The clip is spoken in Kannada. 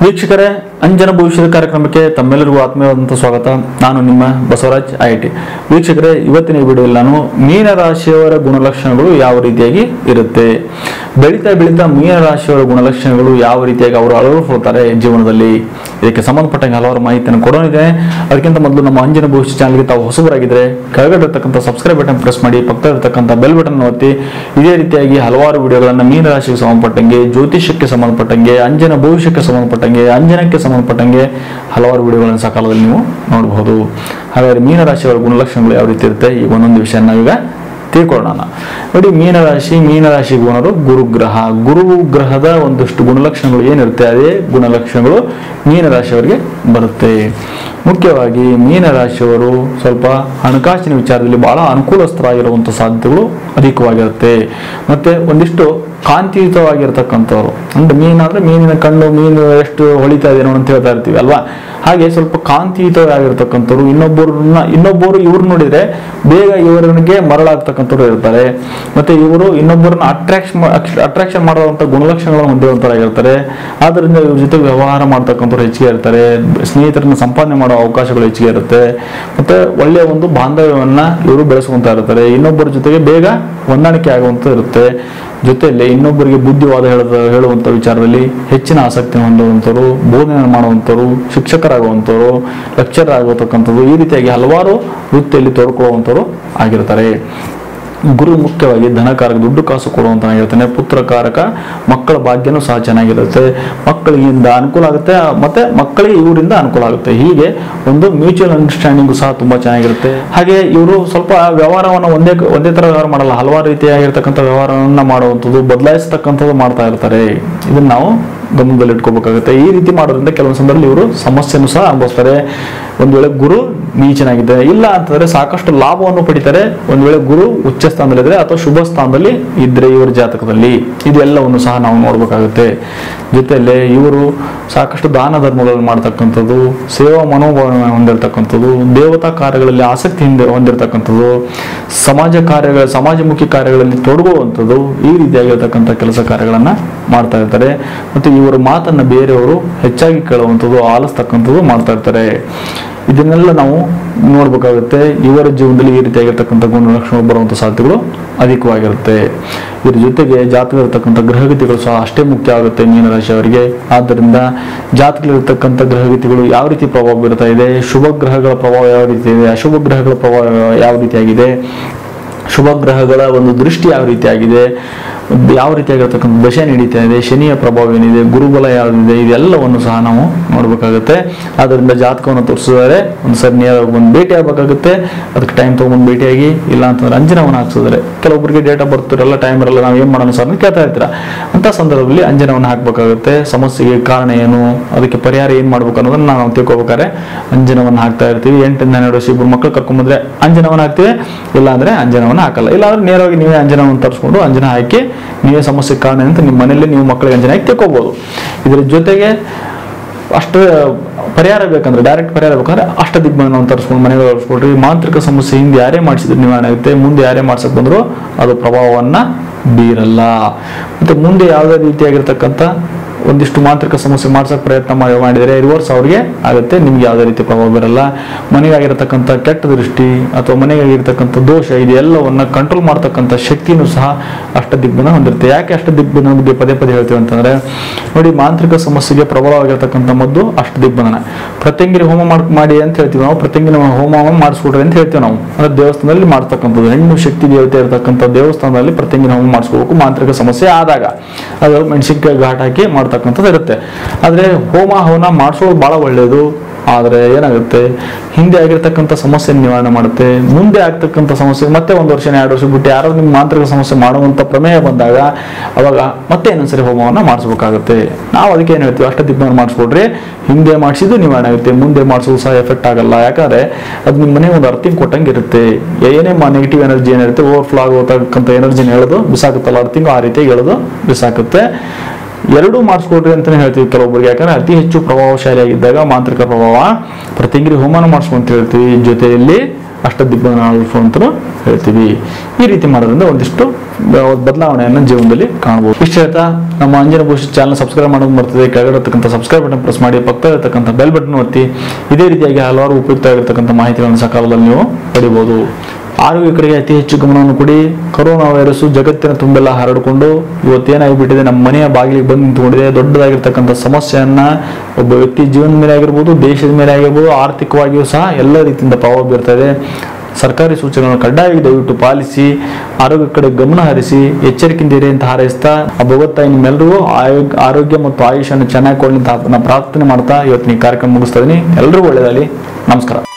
ವೀಕ್ಷಕರೇ ಅಂಜನ ಭವಿಷ್ಯದ ಕಾರ್ಯಕ್ರಮಕ್ಕೆ ತಮ್ಮೆಲ್ಲರಿಗೂ ಆತ್ಮೀಯವಾದಂಥ ಸ್ವಾಗತ ನಾನು ನಿಮ್ಮ ಬಸವರಾಜ್ ಐ ಟಿ ವೀಕ್ಷಕರೇ ಇವತ್ತಿನ ಈ ವಿಡಿಯೋದಲ್ಲಿ ನಾನು ಮೀನರಾಶಿಯವರ ಗುಣಲಕ್ಷಣಗಳು ಯಾವ ರೀತಿಯಾಗಿ ಇರುತ್ತೆ ಬೆಳೀತಾ ಬೆಳೀತಾ ಮೀನರಾಶಿಯವರ ಗುಣಲಕ್ಷಣಗಳು ಯಾವ ರೀತಿಯಾಗಿ ಅವರು ಅಳವಡಿಸ್ಕೊಳ್ತಾರೆ ಜೀವನದಲ್ಲಿ ಇದಕ್ಕೆ ಸಂಬಂಧಪಟ್ಟಂಗೆ ಹಲವಾರು ಮಾಹಿತಿಯನ್ನು ಕೊಡೋನಿದೆ ಅದಕ್ಕಿಂತ ಮೊದಲು ನಮ್ಮ ಅಂಜನ ಭವಿಷ್ಯ ಚಾನಲ್ಗೆ ತಾವು ಹೊಸಬರಾಗಿದ್ದರೆ ಕೆಳಗಡೆ ಇರತಕ್ಕಂಥ ಸಬ್ಸ್ಕ್ರೈಬ್ ಬಟನ್ ಪ್ರೆಸ್ ಮಾಡಿ ಪಕ್ಕದಲ್ಲಿರ್ತಕ್ಕಂಥ ಬೆಲ್ ಬಟನ್ ಒತ್ತಿ ಇದೇ ರೀತಿಯಾಗಿ ಹಲವಾರು ವಿಡಿಯೋಗಳನ್ನು ಮೀನರಾಶಿಗೆ ಸಂಬಂಧಪಟ್ಟಂಗೆ ಜ್ಯೋತಿಷ್ಯಕ್ಕೆ ಸಂಬಂಧಪಟ್ಟಂಗೆ ಅಂಜನ ಭವಿಷ್ಯಕ್ಕೆ ಸಂಬಂಧಪಟ್ಟಂಗೆ ಅಂಜನಕ್ಕೆ ಸಂಬಂಧಪಟ್ಟಂಗೆ ಹಲವಾರು ವಿಡಿಯೋಗಳನ್ನು ಸಕಾಲದಲ್ಲಿ ನೀವು ನೋಡಬಹುದು ಹಾಗಾದರೆ ಮೀನರಾಶಿಯವರ ಗುಣಲಕ್ಷಣಗಳು ಯಾವ ರೀತಿ ಇರುತ್ತೆ ಈ ಒಂದೊಂದು ವಿಷಯ ನಾವೀಗ ತಿಳ್ಕೊಳ್ಳೋಣ ನೋಡಿ ಮೀನರಾಶಿ ಮೀನರಾಶಿ ಗುಣರು ಗುರುಗ್ರಹ ಗುರು ಗ್ರಹದ ಒಂದಷ್ಟು ಗುಣಲಕ್ಷಣಗಳು ಏನಿರುತ್ತೆ ಅದೇ ಗುಣಲಕ್ಷಣಗಳು ಮೀನರಾಶಿಯವರಿಗೆ ಬರುತ್ತೆ ಮುಖ್ಯವಾಗಿ ಮೀನರಾಶಿಯವರು ಸ್ವಲ್ಪ ಹಣಕಾಸಿನ ವಿಚಾರದಲ್ಲಿ ಬಹಳ ಅನುಕೂಲಸ್ಥರಾಗಿರುವಂಥ ಸಾಧ್ಯತೆಗಳು ಅಧಿಕವಾಗಿರುತ್ತೆ ಮತ್ತೆ ಒಂದಿಷ್ಟು ಕಾಂತಿಯುತವಾಗಿರ್ತಕ್ಕಂಥವ್ರು ಅಂದ್ರೆ ಮೀನಾದ್ರೆ ಮೀನಿನ ಕಣ್ಣು ಮೀನು ಎಷ್ಟು ಹೊಳಿತಾ ಇದೆ ಅಂತ ಹೇಳ್ತಾ ಇರ್ತೀವಿ ಅಲ್ವಾ ಹಾಗೆ ಸ್ವಲ್ಪ ಕಾಂತಿಯುತವಾಗಿರ್ತಕ್ಕಂಥವ್ರು ಇನ್ನೊಬ್ಬರನ್ನ ಇನ್ನೊಬ್ಬರು ಇವ್ರು ನೋಡಿದ್ರೆ ಬೇಗ ಇವರಿಗೆ ಮರಳಾಗ್ತಕ್ಕಂಥವ್ರು ಇರ್ತಾರೆ ಮತ್ತೆ ಇವರು ಇನ್ನೊಬ್ಬರನ್ನ ಅಟ್ರಾಕ್ಷನ್ ಅಟ್ರಾಕ್ಷನ್ ಮಾಡುವಂತ ಗುಣಲಕ್ಷಣಗಳನ್ನು ಹೊಂದಿರುವಂತರಾಗಿರ್ತಾರೆ ಆದ್ರಿಂದ ಇವ್ರ ಜೊತೆ ವ್ಯವಹಾರ ಮಾಡ್ತಕ್ಕಂಥವ್ರು ಹೆಚ್ಚಿಗೆ ಇರ್ತಾರೆ ಸ್ನೇಹಿತರನ್ನ ಸಂಪಾದನೆ ಮಾಡೋ ಅವಕಾಶಗಳು ಹೆಚ್ಚಿಗೆ ಇರುತ್ತೆ ಮತ್ತೆ ಒಳ್ಳೆಯ ಒಂದು ಬಾಂಧವ್ಯವನ್ನ ಇವರು ಬೆಳೆಸ್ಕೊಂತ ಇರ್ತಾರೆ ಇನ್ನೊಬ್ಬರ ಜೊತೆಗೆ ಬೇಗ ಹೊಂದಾಣಿಕೆ ಆಗುವಂತ ಇರುತ್ತೆ ಜೊತೆಯಲ್ಲಿ ಇನ್ನೊಬ್ಬರಿಗೆ ಬುದ್ಧಿವಾದ ಹೇಳದ ಹೇಳುವಂಥ ವಿಚಾರದಲ್ಲಿ ಹೆಚ್ಚಿನ ಆಸಕ್ತಿ ಹೊಂದುವಂಥವ್ರು ಬೋಧನೆ ಮಾಡುವಂಥವ್ರು ಶಿಕ್ಷಕರಾಗುವಂಥವ್ರು ಲೆಕ್ಚರ್ ಆಗತಕ್ಕಂಥದ್ದು ಈ ರೀತಿಯಾಗಿ ಹಲವಾರು ವೃತ್ತಿಯಲ್ಲಿ ತೊಡ್ಕೊಳ್ಳುವಂಥವ್ರು ಆಗಿರ್ತಾರೆ ಗುರು ಮುಖ್ಯವಾಗಿ ಧನಕಾರಕ ದುಡ್ಡು ಕಾಸು ಕೊಡುವಂತ ಹೇಳ್ತಾನೆ ಪುತ್ರಕಾರಕ ಮಕ್ಕಳ ಭಾಗ್ಯನೂ ಸಹ ಚೆನ್ನಾಗಿರುತ್ತೆ ಮಕ್ಕಳಿಗಿಂದ ಅನುಕೂಲ ಆಗುತ್ತೆ ಮತ್ತೆ ಮಕ್ಕಳಿಗೆ ಇವರಿಂದ ಅನುಕೂಲ ಆಗುತ್ತೆ ಹೀಗೆ ಒಂದು ಮ್ಯೂಚುವಲ್ ಅಂಡರ್ಸ್ಟ್ಯಾಂಡಿಂಗ್ ಸಹ ತುಂಬಾ ಚೆನ್ನಾಗಿರುತ್ತೆ ಹಾಗೆ ಇವರು ಸ್ವಲ್ಪ ವ್ಯವಹಾರವನ್ನು ಒಂದೇ ಒಂದೇ ತರ ವ್ಯವಹಾರ ಮಾಡಲ್ಲ ಹಲವಾರು ರೀತಿಯಾಗಿರ್ತಕ್ಕಂಥ ವ್ಯವಹಾರವನ್ನ ಮಾಡುವಂಥದ್ದು ಬದಲಾಯಿಸ್ತಕ್ಕಂಥದ್ದು ಮಾಡ್ತಾ ಇರ್ತಾರೆ ಇದನ್ನ ನಾವು ಗಮನದಲ್ಲಿ ಇಟ್ಕೋಬೇಕಾಗುತ್ತೆ ಈ ರೀತಿ ಮಾಡೋದ್ರಿಂದ ಕೆಲವೊಂದು ಸಂದರ್ಭದಲ್ಲಿ ಇವರು ಸಮಸ್ಯೆಯನ್ನು ಸಹ ಅನುಭವಿಸ್ತಾರೆ ಒಂದು ವೇಳೆ ಗುರು ನೀಚನಾಗಿದ್ದರೆ ಇಲ್ಲ ಅಂತಂದ್ರೆ ಸಾಕಷ್ಟು ಲಾಭವನ್ನು ಪಡಿತಾರೆ ಒಂದು ವೇಳೆ ಗುರು ಉಚ್ಚ ಸ್ಥಾನದಲ್ಲಿದ್ರೆ ಅಥವಾ ಶುಭ ಸ್ಥಾನದಲ್ಲಿ ಇದ್ರೆ ಇವರ ಜಾತಕದಲ್ಲಿ ಇದೆಲ್ಲವನ್ನು ಸಹ ನಾವು ನೋಡ್ಬೇಕಾಗುತ್ತೆ ಜೊತೆಯಲ್ಲೇ ಇವರು ಸಾಕಷ್ಟು ದಾನ ಧರ್ಮಗಳನ್ನು ಮಾಡ್ತಕ್ಕಂಥದ್ದು ಸೇವಾ ಮನೋಭಾವನೆ ಹೊಂದಿರತಕ್ಕಂಥದ್ದು ದೇವತಾ ಕಾರ್ಯಗಳಲ್ಲಿ ಆಸಕ್ತಿ ಹಿಂದೆ ಹೊಂದಿರತಕ್ಕಂಥದ್ದು ಸಮಾಜ ಕಾರ್ಯಗಳ ಸಮಾಜಮುಖಿ ಕಾರ್ಯಗಳಲ್ಲಿ ತೊಡಗುವಂಥದ್ದು ಈ ರೀತಿಯಾಗಿರ್ತಕ್ಕಂಥ ಕೆಲಸ ಕಾರ್ಯಗಳನ್ನ ಮಾಡ್ತಾ ಇರ್ತಾರೆ ಮತ್ತು ಇವರ ಮಾತನ್ನ ಬೇರೆಯವರು ಹೆಚ್ಚಾಗಿ ಕೇಳುವಂಥದ್ದು ಆಲಿಸ್ತಕ್ಕಂಥದ್ದು ಮಾಡ್ತಾ ಇರ್ತಾರೆ ಇದನ್ನೆಲ್ಲ ನಾವು ನೋಡ್ಬೇಕಾಗುತ್ತೆ ಇವರ ಜೀವನದಲ್ಲಿ ಈ ರೀತಿಯಾಗಿರ್ತಕ್ಕಂಥ ಗುಣಲಕ್ಷಣಗಳು ಬರುವಂಥ ಸಾಧ್ಯತೆಗಳು ಅಧಿಕವಾಗಿರುತ್ತೆ ಇದ್ರ ಜೊತೆಗೆ ಜಾತಕ ಇರತಕ್ಕಂಥ ಗ್ರಹಗತಿಗಳು ಸಹ ಅಷ್ಟೇ ಮುಖ್ಯ ಆಗುತ್ತೆ ಮೀನರಾಶಿಯವರಿಗೆ ಆದ್ದರಿಂದ ಜಾತಕದಲ್ಲಿರ್ತಕ್ಕಂಥ ಗ್ರಹಗತಿಗಳು ಯಾವ ರೀತಿ ಪ್ರಭಾವ ಬೀರ್ತಾ ಇದೆ ಶುಭ ಗ್ರಹಗಳ ಪ್ರಭಾವ ಯಾವ ರೀತಿ ಇದೆ ಅಶುಭ ಗ್ರಹಗಳ ಪ್ರಭಾವ ಯಾವ ರೀತಿಯಾಗಿದೆ ಶುಭ ಗ್ರಹಗಳ ಒಂದು ದೃಷ್ಟಿ ಯಾವ ರೀತಿಯಾಗಿದೆ ಯಾವ ರೀತಿಯಾಗಿರ್ತಕ್ಕಂಥ ದಶೆ ನಡೀತಾ ಇದೆ ಶನಿಯ ಪ್ರಭಾವ ಏನಿದೆ ಗುರುಬಲ ಯಾವುದಿದೆ ಇದೆಲ್ಲವನ್ನು ಸಹ ನಾವು ನೋಡ್ಬೇಕಾಗುತ್ತೆ ಆದ್ದರಿಂದ ಜಾತಕವನ್ನು ತೋರಿಸಿದರೆ ಒಂದು ಸರಿ ನೇರವಾಗಿ ಬಂದು ಭೇಟಿ ಆಗಬೇಕಾಗುತ್ತೆ ಅದಕ್ಕೆ ಟೈಮ್ ತೊಗೊಂಡು ಭೇಟಿಯಾಗಿ ಇಲ್ಲ ಅಂತಂದ್ರೆ ಅಂಜನವನ್ನು ಹಾಕ್ಸಿದ್ರೆ ಕೆಲವೊಬ್ಬರಿಗೆ ಡೇಟ್ ಆಫ್ ಬರ್ತ್ ಇರಲ್ಲ ಟೈಮ್ ಇರಲ್ಲ ನಾವು ಏನು ಮಾಡೋಣ ಸರ್ ಅಂತ ಕೇಳ್ತಾ ಇರ್ತೀರ ಅಂತ ಸಂದರ್ಭದಲ್ಲಿ ಅಂಜನವನ್ನು ಹಾಕಬೇಕಾಗುತ್ತೆ ಸಮಸ್ಯೆಗೆ ಕಾರಣ ಏನು ಅದಕ್ಕೆ ಪರಿಹಾರ ಏನು ಮಾಡ್ಬೇಕು ಅನ್ನೋದನ್ನ ನಾವು ತಿಳ್ಕೊಬೇಕಾದ್ರೆ ಅಂಜನವನ್ನು ಹಾಕ್ತಾ ಇರ್ತೀವಿ ಎಂಟರಿಂದ ಹನ್ನೆರಡು ವರ್ಷ ಇಬ್ಬರು ಮಕ್ಕಳು ಕರ್ಕೊಂಬಂದ್ರೆ ಅಂಜನವನ್ನು ಹಾಕ್ತೀವಿ ಇಲ್ಲ ಅಂದ್ರೆ ಅಂಜನವನ್ನು ಹಾಕಲ್ಲ ಇಲ್ಲ ಅಂದ್ರೆ ನೇರವಾಗಿ ನೀವೇ ಅಂಜನವನ್ನು ತರಿಸ್ಕೊಂಡು ಅಂಜನ ಹಾಕಿ ನೀವೇ ಸಮಸ್ಯೆ ಕಾರಣ ಅಂತ ನಿಮ್ಮ ಮನೆಯಲ್ಲಿ ನೀವು ಮಕ್ಕಳಿಗೆ ಅಂಜನ ಹಾಕಿ ತಿಳ್ಕೊಬೋದು ಇದ್ರ ಜೊತೆಗೆ ಅಷ್ಟು ಪರಿಹಾರ ಬೇಕಂದ್ರೆ ಡೈರೆಕ್ಟ್ ಪರಿಹಾರ ಬೇಕಂದ್ರೆ ಅಷ್ಟ ದಿಗ್ಬಂಧನವನ್ನು ತರಿಸ್ಕೊಂಡು ಮನೆಗೆ ತರಿಸ್ಕೊಳ್ರಿ ಮಾಂತ್ರಿಕ ಸಮಸ್ಯೆ ಹಿಂದೆ ಯಾರೇ ಮಾಡಿಸಿದ್ರೆ ನಿವಾರಣೆ ಆಗುತ್ತೆ ಮುಂದೆ ಯಾರೇ ಮಾಡ್ಸಕ್ ಬಂದ್ರು ಅದು ಪ್ರಭಾವವನ್ನ ಬೀರಲ್ಲ ಮತ್ತೆ ಮುಂದೆ ಯಾವುದೇ ರೀತಿಯಾಗಿರ್ತಕ್ಕಂಥ ಒಂದಿಷ್ಟು ಮಾಂತ್ರಿಕ ಸಮಸ್ಯೆ ಮಾಡ್ಸಕ್ ಪ್ರಯತ್ನ ಮಾಡಿ ಮಾಡಿದರೆ ರಿವರ್ಸ್ ಅವ್ರಿಗೆ ಆಗುತ್ತೆ ನಿಮ್ಗೆ ಯಾವುದೇ ರೀತಿ ಪ್ರಭಾವ ಬೀರಲ್ಲ ಮನೆಗಾಗಿರ್ತಕ್ಕಂಥ ಕೆಟ್ಟ ದೃಷ್ಟಿ ಅಥವಾ ಮನೆಗಾಗಿರ್ತಕ್ಕಂಥ ದೋಷ ಇದೆಲ್ಲವನ್ನ ಕಂಟ್ರೋಲ್ ಮಾಡ್ತಕ್ಕಂಥ ಶಕ್ತಿನೂ ಸಹ ಅಷ್ಟ ದಿಗ್ಬಂಧನ ಹೊಂದಿರುತ್ತೆ ಯಾಕೆ ಅಷ್ಟ ದಿಗ್ಬಂಧನ ಬಗ್ಗೆ ಪದೇ ಪದೇ ಹೇಳ್ತೀವಿ ಅಂತಂದ್ರೆ ನೋಡಿ ಮಾಂತ್ರಿಕ ಸಮಸ್ಯೆಗೆ ಪ್ರಬಲವಾಗಿರ್ತಕ್ಕಂಥ ಮದ್ದು ಅಷ್ಟ ದಿಗ್ಬಂಧನ ಪ್ರತ್ಯಂಗಿರಿ ಹೋಮ ಮಾಡ್ ಮಾಡಿ ಅಂತ ಹೇಳ್ತೀವಿ ನಾವು ಪ್ರತ್ಯಂಗಿರಿ ಹೋಮ ಮಾಡಿಸ್ಕೊಡ್ರಿ ಅಂತ ಹೇಳ್ತೀವಿ ನಾವು ಅಂದ್ರೆ ದೇವಸ್ಥಾನದಲ್ಲಿ ಮಾಡ್ತಕ್ಕಂಥದ್ದು ಹೆಣ್ಣು ಶಕ್ತಿ ದೇವತೆ ಇರತಕ್ಕಂಥ ದೇವಸ್ಥಾನದಲ್ಲಿ ಪ್ರತ್ಯಂಗಿರಿ ಹೋಮ ಮಾಡಿಸ್ಕೋಬೇಕು ಮಾಂತ್ರಿಕ ಸಮಸ್ಯೆ ಆದಾಗ ಅದು ಮೆಣಸಿನ್ಕಾಯಿ ಘಾಟ್ ಹಾಕಿ ಮಾಡ್ತಕ್ಕಂಥದ್ದು ಇರುತ್ತೆ ಆದ್ರೆ ಹೋಮ ಹವನ ಮಾಡಿಸೋದು ಬಹಳ ಒಳ್ಳೆಯದು ಆದರೆ ಏನಾಗುತ್ತೆ ಹಿಂದೆ ಆಗಿರ್ತಕ್ಕಂಥ ಸಮಸ್ಯೆ ನಿವಾರಣೆ ಮಾಡುತ್ತೆ ಮುಂದೆ ಆಗ್ತಕ್ಕಂಥ ಸಮಸ್ಯೆ ಮತ್ತೆ ಒಂದು ವರ್ಷ ಎರಡು ವರ್ಷ ಬಿಟ್ಟು ಯಾರೋ ನಿಮ್ಮ ಮಾಂತ್ರಿಕ ಸಮಸ್ಯೆ ಮಾಡುವಂಥ ಪ್ರಮೇಯ ಬಂದಾಗ ಅವಾಗ ಮತ್ತೆ ಇನ್ನೊಂದ್ಸರಿ ಹೋಮವನ್ನು ಮಾಡಿಸ್ಬೇಕಾಗುತ್ತೆ ನಾವು ಅದಕ್ಕೆ ಏನು ಹೇಳ್ತೀವಿ ಅಷ್ಟ ದಿಗ್ಬಂಧನ ಮಾಡಿಸ್ಕೊಡ್ರಿ ಹಿಂದೆ ಮಾಡಿಸಿದ್ದು ನಿವಾರಣೆ ಆಗುತ್ತೆ ಮುಂದೆ ಮಾಡಿಸೋದು ಸಹ ಎಫೆಕ್ಟ್ ಆಗಲ್ಲ ಯಾಕಂದ್ರೆ ಅದು ನಿಮ್ಮ ಮನೆಗೆ ಒಂದು ಅರ್ಥಿಂಗ್ ಕೊಟ್ಟಂಗೆ ಇರುತ್ತೆ ಏನೇ ನೆಗೆಟಿವ್ ಎನರ್ಜಿ ಏನಿರುತ್ತೆ ಓವರ್ಫ್ಲೋ ಆಗೋತಕ್ಕಂಥ ಎನರ್ಜಿನ ಹೇಳೋದು ಬಿಸಾಕುತ್ತಲ್ಲ ಅರ್ಥಿಂಗ್ ಆ ರೀತಿ ಹೇಳೋದು ಬಿಸಾಕುತ್ತೆ ಎರಡೂ ಮಾಡಿಸ್ಕೊಡ್ರಿ ಅಂತಲೇ ಹೇಳ್ತೀವಿ ಕೆಲವೊಬ್ಬರಿಗೆ ಯಾಕಂದ್ರೆ ಅತಿ ಹೆಚ್ಚು ಪ್ರಭಾವಶಾಲಿಯಾಗಿದ್ದಾಗ ಮಾಂತ್ರಿಕ ಪ್ರಭಾವ ಪ್ರತಿಗಿರಿ ಹೋಮನ ಮಾಡಿಸ್ಕೊಂತ ಹೇಳ್ತೀವಿ ಜೊತೆಯಲ್ಲಿ ಅಷ್ಟದಿಬ್ಬನಾಳರು ಅಂತಲೂ ಹೇಳ್ತೀವಿ ಈ ರೀತಿ ಮಾಡೋದ್ರಿಂದ ಒಂದಿಷ್ಟು ಬದಲಾವಣೆಯನ್ನು ಜೀವನದಲ್ಲಿ ಕಾಣಬಹುದು ಇಷ್ಟ ಹೇಳ್ತಾ ನಮ್ಮ ಅಂಜನ ಭವಿಷ್ಯ ಚಾನಲ್ ಸಬ್ಸ್ಕ್ರೈಬ್ ಮಾಡೋದು ಬರ್ತದೆ ಕೆಳಗಡೆ ಇರ್ತಕ್ಕಂಥ ಸಬ್ಸ್ಕ್ರೈಬ್ ಬಟನ್ ಪ್ರೆಸ್ ಮಾಡಿ ಪಕ್ಕದಲ್ಲಿ ಇರ್ತಕ್ಕಂಥ ಬೆಲ್ ಬಟನ್ ಒತ್ತಿ ಇದೇ ರೀತಿಯಾಗಿ ಹಲವಾರು ಉಪಯುಕ್ತ ಆಗಿರ್ತಕ್ಕಂಥ ಮಾಹಿತಿಗಳನ್ನು ಸಕಾಲದಲ್ಲಿ ನೀವು ಪಡಿಬಹುದು ಆರೋಗ್ಯ ಕಡೆಗೆ ಅತಿ ಹೆಚ್ಚು ಗಮನವನ್ನು ಕೊಡಿ ಕೊರೋನಾ ವೈರಸ್ ಜಗತ್ತಿನ ತುಂಬೆಲ್ಲ ಹರಡಿಕೊಂಡು ಇವತ್ತೇನಾಗಿಬಿಟ್ಟಿದೆ ನಮ್ಮ ಮನೆಯ ಬಾಗಿಲಿಗೆ ಬಂದು ನಿಂತ್ಕೊಂಡಿದೆ ದೊಡ್ಡದಾಗಿರ್ತಕ್ಕಂಥ ಸಮಸ್ಯೆಯನ್ನ ಒಬ್ಬ ವ್ಯಕ್ತಿ ಜೀವನದ ಮೇಲೆ ಆಗಿರ್ಬೋದು ದೇಶದ ಮೇಲೆ ಆಗಿರ್ಬೋದು ಆರ್ಥಿಕವಾಗಿಯೂ ಸಹ ಎಲ್ಲ ರೀತಿಯಿಂದ ಪ್ರಭಾವ ಬೀರ್ತಾ ಇದೆ ಸರ್ಕಾರಿ ಸೂಚನೆಗಳನ್ನು ಕಡ್ಡಾಯವಾಗಿ ದಯವಿಟ್ಟು ಪಾಲಿಸಿ ಆರೋಗ್ಯ ಕಡೆ ಗಮನ ಹರಿಸಿ ಎಚ್ಚರಿಕೆಯಿಂದ ಇರಿ ಅಂತ ಹಾರೈಸ್ತಾ ಆ ಭಗವತ್ತಾಯಿ ನಿಮ್ಮೆಲ್ಲರಿಗೂ ಆರೋಗ್ಯ ಆರೋಗ್ಯ ಮತ್ತು ಆಯುಷನ್ನು ಚೆನ್ನಾಗಿ ಕೊಡಲಿ ಅಂತ ನಾನು ಪ್ರಾರ್ಥನೆ ಮಾಡ್ತಾ ಇವತ್ತಿನ ಈ ಕಾರ್ಯಕ್ರಮ ಮುಗಿಸ್ತಾ ಇದೀನಿ ಎಲ್ಲರಿಗೂ ಒಳ್ಳೆಯದಾಗಲಿ ನಮಸ್ಕಾರ